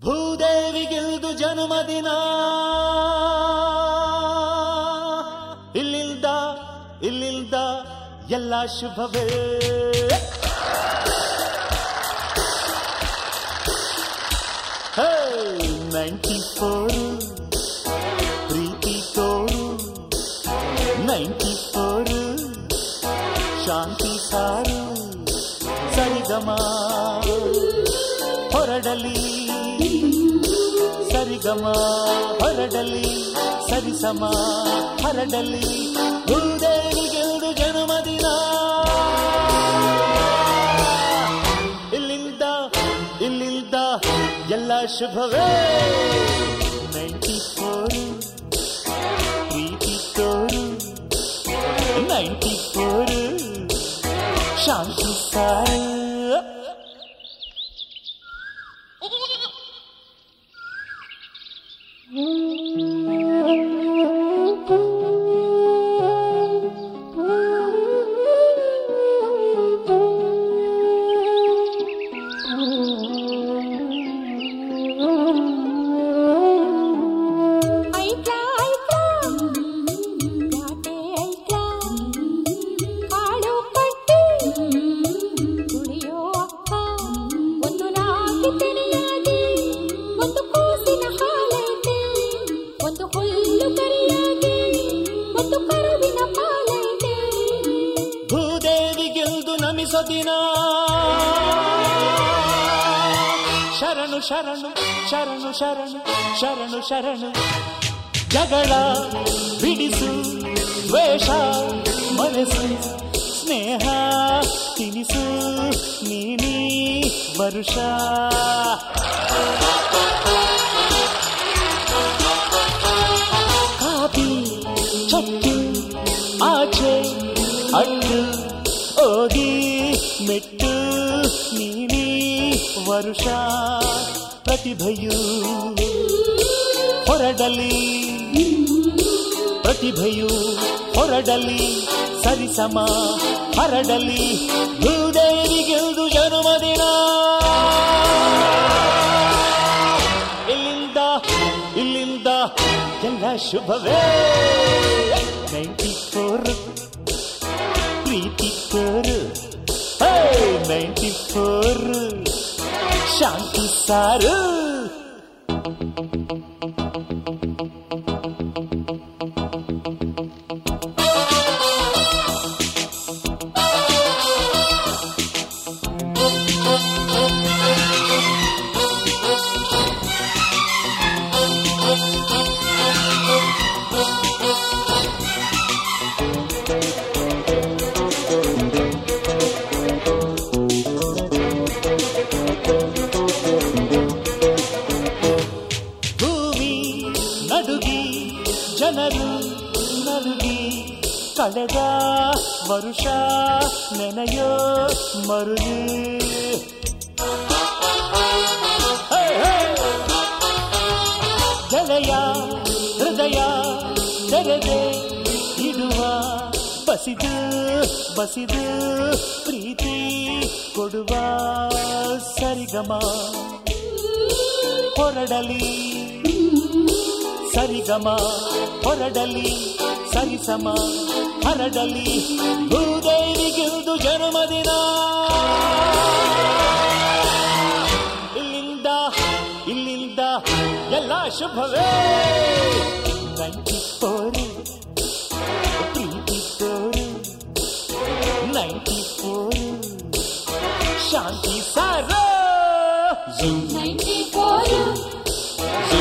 ಭೂದೇವಿಗಿಲ್ದು ಜನ್ಮದಿನ ಇಲ್ಲಿಲ್ದ ಇಲ್ಲಿಲ್ದ ಎಲ್ಲ ಶುಭವೇ ninety four ಪ್ರೀತಿ ತೋರು ನೈಂಟಿ ಫೋರ್ ಶಾಂತಿ ಸಾರು ಸರಿಗಮ ಹೊರಡಲಿ ಸರಿಗಮ ಹೊರಡಲಿ ಸರಿಸಮ ಹರಡಲಿ ಭೂದೇವಿಗೆಲ್ದು ಜನ್ಮದಿನ ಇಲ್ಲಿಂದ ಇಲ್ಲಿಂದ ಎಲ್ಲ ಶುಭವೇ ನೈಂಟಿ ಫೋರ್ ಪ್ರೀತಿ ತೋರು ನೈಂಟಿ ಫೋರ್ ಶಾಂತಿ ಸಾರು ಐಟ್ಲಾ ಐಟ್ಲಾ ಘಾಟೆ ಐಟ್ಲಾ ಕಾಳು ಕಟ್ಟಿ ಕುಡಿಯೋ ಅಕ್ಕ ಒಂದು ನಾಲ್ಕು ತೆನೆಯಾಗಿ ಒಂದು ಕೂಸಿನ ಹಾಲೈತೆ ಒಂದು ಹುಲ್ಲು ಕರಿಯಾಗಿ ಒಂದು ಕರುವಿನ ಪಾಲೈತೆ ಭೂದೇವಿಗೆಲ್ದು ನಮಿಸೋ ದಿನ ಶರಣು ಶರಣು ಶರಣು ಶರಣು ಶರಣು ಶರಣು ಜಗಳ ಬಿಡಿಸು ದ್ವೇಷ ಮನಸ್ಸು ಸ್ನೇಹ ತಿನಿಸು ನೀನಿ ವರುಷ ಕಾಪಿ ಚಟ್ಟು ಆಚೆ ಅಡ್ಡು ಓದಿ ಮೆಟ್ಟು ನೀನಿ ವರುಷ ಪ್ರತಿಭೆಯು ಹೊರಡಲಿ ಪ್ರತಿಭೆಯು ಹೊರಡಲಿ ಸರಿಸಮ ಹರಡಲಿ ಭೂದೇವಿಗೆಲ್ದು ಜನ್ಮದಿನ ಇಲ್ಲಿಂದ ಇಲ್ಲಿಂದ ಎಲ್ಲ ಶುಭವೇ ನೈಂಟಿ ಫೋರ್ ಪ್ರೀತಿ ತೋರು ನೈಂಟಿ ಫೋರ್ ಶಾಂತಿ ಸಾರು ಭೂಮಿ ನಡುಗಿ ಜನರು ನರುಗಿ ಕಳೆದ ವರುಷ ನೆನೆಯೋ ಮರುಗಿ ಹೇ, ಹೇ. ಗೆಳೆಯ ಹೃದಯ ತೆರೆದೆ ಇಡುವ ಬಸಿದು ಬಸಿದು ಪ್ರೀತಿ ಕೊಡುವ ಸರಿಗಮ ಹೊರಡಲಿ ಸರಿಗಮ ಹೊರಡಲಿ ಸರಿಸಮ ಹರಡಲಿ ಭೂದೇವಿಗಿಲ್ದು ಜನ್ಮದಿನ ಇಲ್ಲಿಂದ ಇಲ್ಲಿಂದ ಎಲ್ಲ ಶುಭವೇ ನೈಂಟಿ ಫೋರ್ ಪ್ರೀತಿ ತೋರು ನೈಂಟಿ ಫೋರ್ ಶಾಂತಿ ಸಾರ ನೈಂಟಿ ಫೋರ್